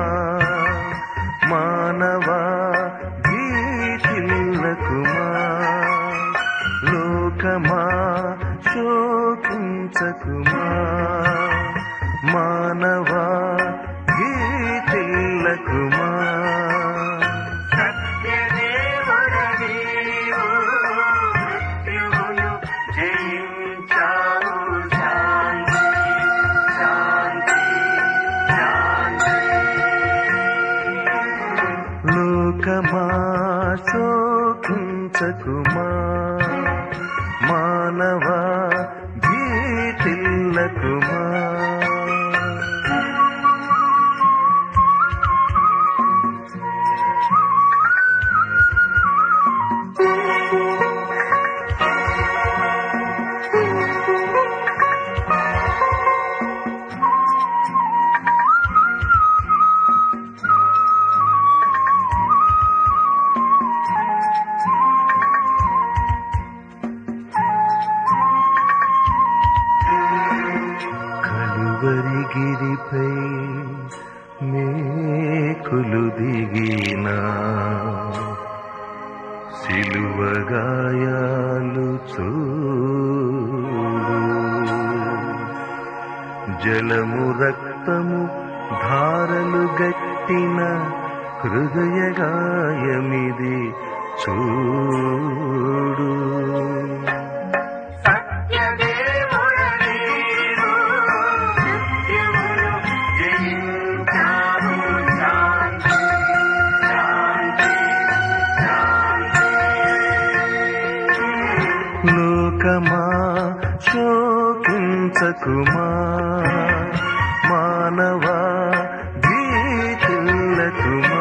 మానవా గీతిల్లకుమా లోకమా శోకించకుమా మానవా గీతిల్లకుమా సత్యదేవుడవీవు మృత్యువును జయించావు శాంతి శాంతి శాంతి లోకమా శోకించకుమా మానవా గీతిల్లకుమా కలువరిగిరిపై మేకులు దిగిన సిలువగాయాలు చూడు జలము రక్తము ధారలు గట్టిన హృదయ గాయమిది చూడు సత్యదేవుడవీవు మృత్యువును జయించావు శాంతి శాంతి శాంతి లోకమా శోకించకుమా మానవా గీతిల్లకుమా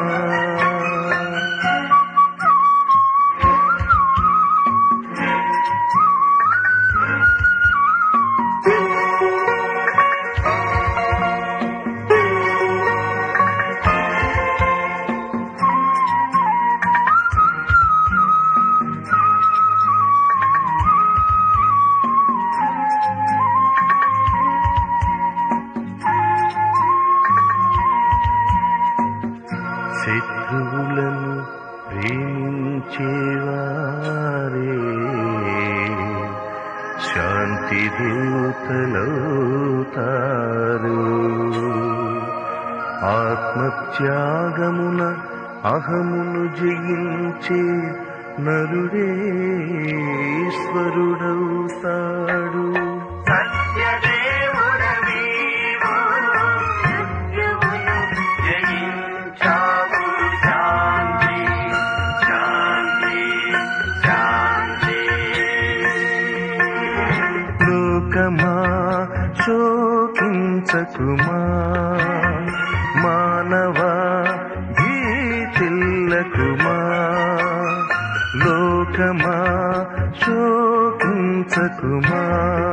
శత్రువులను ప్రేమించేవారే శాంతి దూతలవుతారు ఆత్మత్యాగమున అహమును జయించే నరుడే ఈశ్వరుడవుతాడు సత్యదేవుడవీవు మృత్యువును జయించావు శాంతి శాంతి శాంతి లోకమా శోకించకుమా మానవా గీతిల్లకుమా లోకమా శోకించకుమా